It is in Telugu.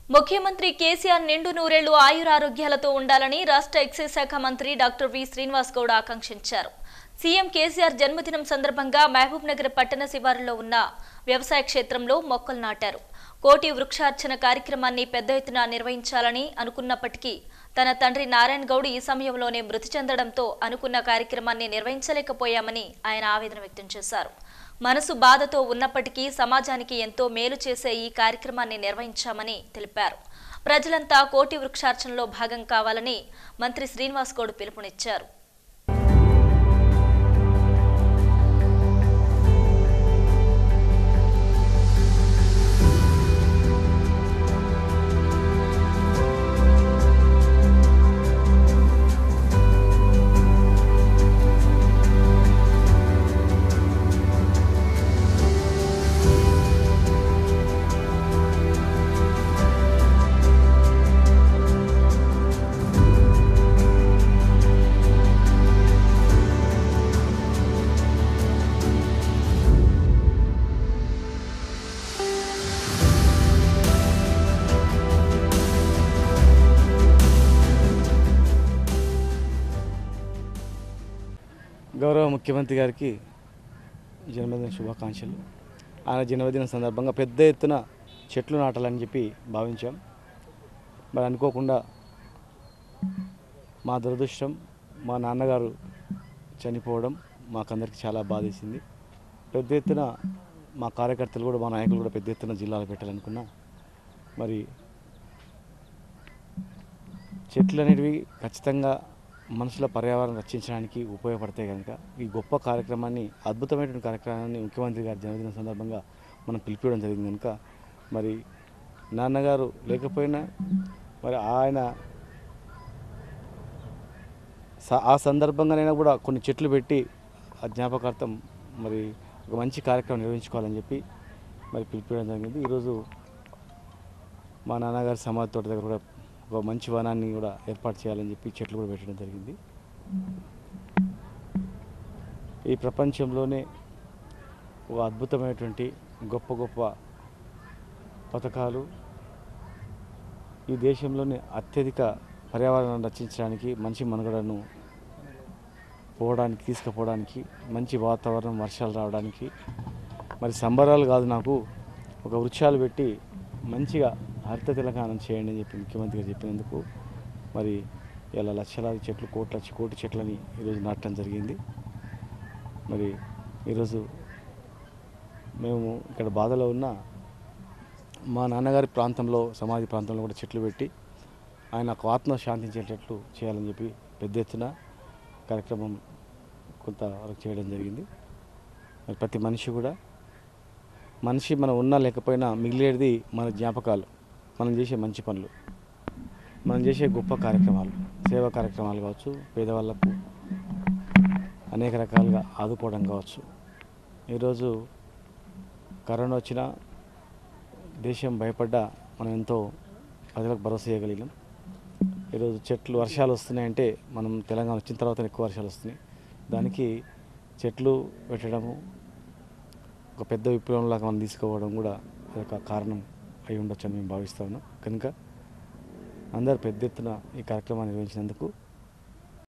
ముఖ్యమంత్రి కేసీఆర్ నిండు నూరేళ్లు ఆయురారోగ్యాలతో ఉండాలని రాష్ట్ర ఎక్సైజ్ శాఖ మంత్రి డాక్టర్ వి శ్రీనివాస్ గౌడ్ ఆకాంక్షించారు సీఎం కేసీఆర్ జన్మదినం సందర్భంగా మహబూబ్ నగర్ పట్టణ శివారులో ఉన్న వ్యవసాయ క్షేత్రంలో మొక్కలు నాటారు కోటి వృక్షార్చన కార్యక్రమాన్ని పెద్ద ఎత్తున నిర్వహించాలని అనుకున్నప్పటికీ తన తండ్రి నారాయణ గౌడ్ ఈ సమయంలోనే మృతి చెందడంతో అనుకున్న కార్యక్రమాన్ని నిర్వహించలేకపోయామని ఆయన ఆవేదన వ్యక్తం చేశారు మనసు బాధతో ఉన్నప్పటికీ సమాజానికి ఎంతో మేలు చేసే ఈ కార్యక్రమాన్ని నిర్వహించామని తెలిపారు ప్రజలంతా కోటి వృక్షార్చనలో భాగం కావాలని మంత్రి శ్రీనివాస్ గౌడ్ పిలుపునిచ్చారు గౌరవ ముఖ్యమంత్రి గారికి జన్మదిన శుభాకాంక్షలు ఆయన జన్మదిన సందర్భంగా పెద్ద ఎత్తున చెట్లు నాటాలని చెప్పి భావించాం మరి అనుకోకుండా మా దురదృష్టం మా నాన్నగారు చనిపోవడం మాకందరికి చాలా బాధేసింది పెద్ద ఎత్తున మా కార్యకర్తలు కూడా మా నాయకులు కూడా పెద్ద ఎత్తున జిల్లాలో పెట్టాలనుకున్నా మరి చెట్లు అనేటివి ఖచ్చితంగా మనుషుల పర్యావరణం రక్షించడానికి ఉపయోగపడతాయి కనుక ఈ గొప్ప కార్యక్రమాన్ని అద్భుతమైనటువంటి కార్యక్రమాన్ని ముఖ్యమంత్రి గారి జన్మదిన సందర్భంగా మనం పిలిపించడం జరిగింది కనుక మరి నాన్నగారు లేకపోయినా మరి ఆయన స- ఆ సందర్భంగానైనా కూడా కొన్ని చెట్లు పెట్టి ఆ జ్ఞాపకార్థం మరి ఒక మంచి కార్యక్రమం నిర్వహించుకోవాలని చెప్పి మరి పిలిపించడం జరిగింది ఈరోజు మా నాన్నగారి సమాధి తోట దగ్గర కూడా ఒక మంచి వనాన్ని కూడా ఏర్పాటు చేయాలని చెప్పి చెట్లు కూడా పెట్టడం జరిగింది ఈ ప్రపంచంలోనే ఒక అద్భుతమైనటువంటి గొప్ప గొప్ప పథకాలు ఈ దేశంలోనే అత్యధిక పర్యావరణం రక్షించడానికి మంచి మనుగడను పోవడానికి తీసుకుపోవడానికి మంచి వాతావరణం వర్షాలు రావడానికి మరి సంబరాలు కాదు నాకు ఒక వృక్షాలు పెట్టి మంచిగా హరిత తెలంగాణ చేయండి అని చెప్పి ముఖ్యమంత్రి గారు చెప్పినందుకు మరి ఇలా లక్షలాది చెట్లు కోట్ల కోటి చెట్లని ఈరోజు నాటడం జరిగింది మరి ఈరోజు మేము ఇక్కడ బాధలో ఉన్న మా నాన్నగారి ప్రాంతంలో సమాధి ప్రాంతంలో కూడా చెట్లు పెట్టి ఆయనకు ఆత్మ శాంతించేటట్లు చేయాలని చెప్పి పెద్ద ఎత్తున కార్యక్రమం కొంతవరకు చేయడం జరిగింది మరి ప్రతి మనిషి కూడా మనిషి మనం ఉన్నా లేకపోయినా మిగిలేది మన జ్ఞాపకాలు మనం చేసే మంచి పనులు మనం చేసే గొప్ప కార్యక్రమాలు సేవా కార్యక్రమాలు కావచ్చు పేదవాళ్ళకు అనేక రకాలుగా ఆదుకోవడం కావచ్చు ఈరోజు కరోనా వచ్చినా దేశం భయపడ్డా మనం ఎంతో ప్రజలకు భరోసా చేయగలిగినాం ఈరోజు చెట్లు వర్షాలు వస్తున్నాయంటే మనం తెలంగాణ వచ్చిన తర్వాత ఎక్కువ వర్షాలు వస్తున్నాయి దానికి చెట్లు పెట్టడము ఒక పెద్ద విప్లవంలాగా మనం తీసుకోవడం కూడా ఒక కారణం అయి ఉండొచ్చు అని మేము భావిస్తా ఉన్నాం కనుక అందరు పెద్ద ఎత్తున ఈ కార్యక్రమాన్ని నిర్వహించినందుకు